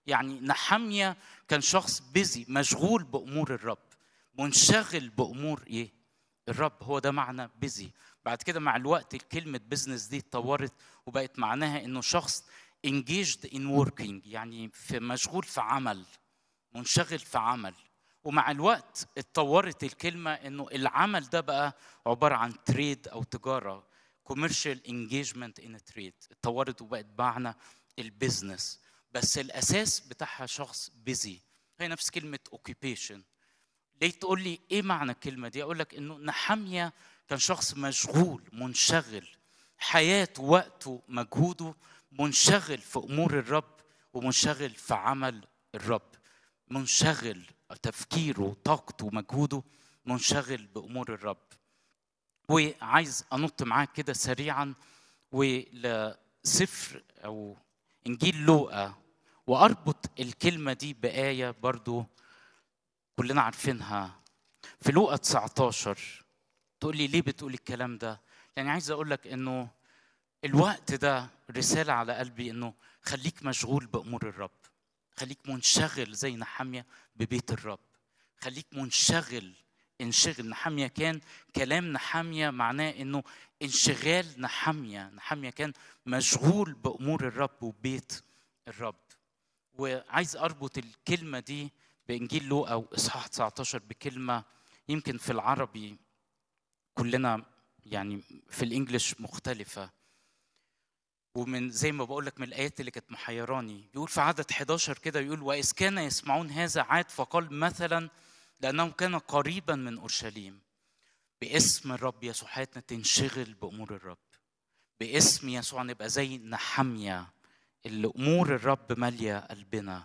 يعني نحمية كان شخص بيزي مشغول بامور الرب منشغل بامور ايه الرب هو ده معنى بيزي بعد كده مع الوقت كلمة بزنس دي اتطورت وبقت معناها انه شخص engaged in working يعني في مشغول في عمل منشغل في عمل ومع الوقت اتطورت الكلمة انه العمل ده بقى عبارة عن تريد او تجارة commercial engagement in a trade اتطورت وبقت معنى البيزنس بس الاساس بتاعها شخص بيزي هي نفس كلمة occupation ليه تقول لي ايه معنى الكلمة دي اقول لك انه نحمية كان شخص مشغول منشغل حياته وقته مجهوده منشغل في امور الرب ومنشغل في عمل الرب منشغل تفكيره طاقته مجهوده منشغل بامور الرب وعايز انط معاك كده سريعا ولسفر او انجيل لوقا واربط الكلمه دي بايه برضو كلنا عارفينها في لوقا 19 تقول لي ليه بتقول الكلام ده يعني عايز اقول لك انه الوقت ده رساله على قلبي انه خليك مشغول بامور الرب خليك منشغل زي نحمية ببيت الرب خليك منشغل انشغل نحمية كان كلام نحمية معناه انه انشغال نحمية نحمية كان مشغول بامور الرب وبيت الرب وعايز اربط الكلمه دي بانجيل لوقا واصحاح 19 بكلمه يمكن في العربي كلنا يعني في الانجليش مختلفه ومن زي ما بقول لك من الايات اللي كانت محيراني يقول في عدد 11 كده يقول واذ كان يسمعون هذا عاد فقال مثلا لانه كان قريبا من اورشليم باسم الرب يسوع حياتنا تنشغل بامور الرب باسم يسوع نبقى زي نحمية اللي امور الرب ماليه قلبنا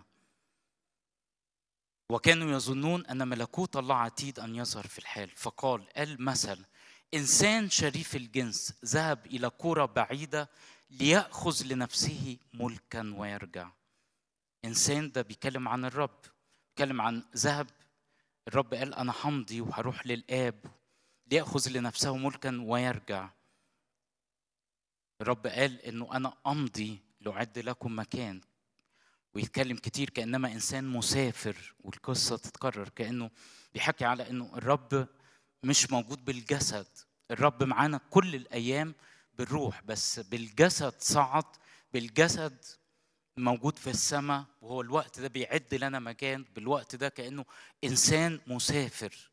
وكانوا يظنون ان ملكوت الله عتيد ان يظهر في الحال فقال المثل انسان شريف الجنس ذهب الى قرى بعيده ليأخذ لنفسه ملكا ويرجع إنسان ده بيتكلم عن الرب بيتكلم عن ذهب الرب قال أنا همضي وهروح للآب ليأخذ لنفسه ملكا ويرجع الرب قال إنه أنا أمضي لأعد لكم مكان ويتكلم كتير كأنما إنسان مسافر والقصة تتكرر كأنه بيحكي على إنه الرب مش موجود بالجسد الرب معانا كل الأيام بالروح بس بالجسد صعد بالجسد موجود في السماء وهو الوقت ده بيعد لنا مكان بالوقت ده كانه انسان مسافر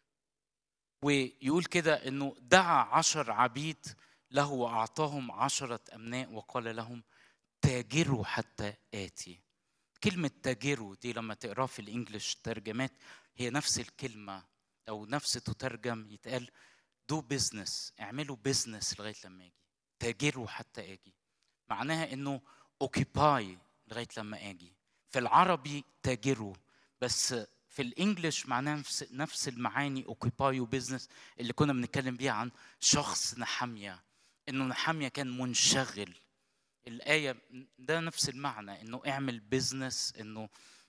ويقول كده انه دعا عشر عبيد له واعطاهم عشره امناء وقال لهم تاجروا حتى اتي كلمه تاجروا دي لما تقراها في الانجليش ترجمات هي نفس الكلمه او نفس تترجم يتقال دو بزنس اعملوا بزنس لغايه لما اجي تاجروا حتى اجي معناها انه اوكيباي لغايه لما اجي في العربي تاجروا بس في الانجليش معناها نفس نفس المعاني اوكيباي وبزنس اللي كنا بنتكلم بيها عن شخص نحمية انه نحمية كان منشغل الآية ده نفس المعنى انه اعمل بزنس انه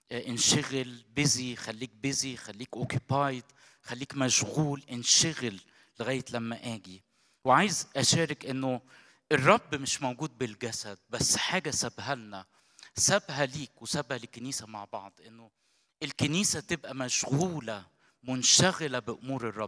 انشغل بيزي خليك بيزي خليك اوكيبايد خليك مشغول انشغل لغايه لما اجي وعايز اشارك انه الرب مش موجود بالجسد بس حاجه سابها لنا سابها ليك وسابها للكنيسه مع بعض انه الكنيسه تبقى مشغوله منشغله بامور الرب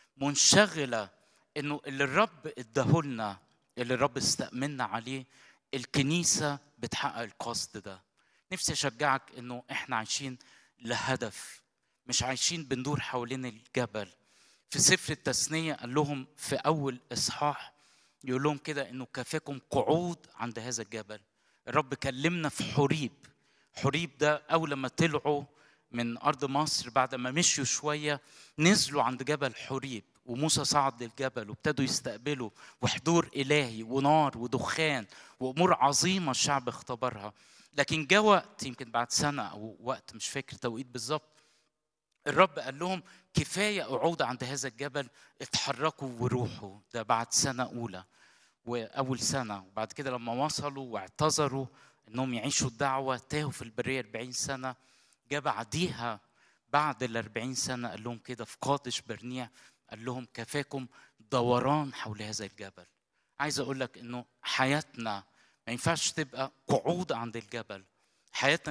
منشغله انه اللي الرب اداهولنا اللي الرب استأمنا عليه الكنيسه بتحقق القصد ده نفسي اشجعك انه احنا عايشين لهدف مش عايشين بندور حوالين الجبل في سفر التثنية قال لهم في أول إصحاح يقول لهم كده إنه كفاكم قعود عند هذا الجبل الرب كلمنا في حريب حريب ده أول لما طلعوا من أرض مصر بعد ما مشيوا شوية نزلوا عند جبل حريب وموسى صعد للجبل وابتدوا يستقبلوا وحضور إلهي ونار ودخان وأمور عظيمة الشعب اختبرها لكن جاء وقت يمكن بعد سنة أو وقت مش فاكر توقيت بالظبط الرب قال لهم كفاية قعود عند هذا الجبل اتحركوا وروحوا ده بعد سنة أولى وأول سنة وبعد كده لما وصلوا واعتذروا إنهم يعيشوا الدعوة تاهوا في البرية 40 سنة جاء بعديها بعد ال 40 سنة قال لهم كده في قادش برنيع قال لهم كفاكم دوران حول هذا الجبل عايز أقول لك إنه حياتنا ما ينفعش تبقى قعود عند الجبل حياتنا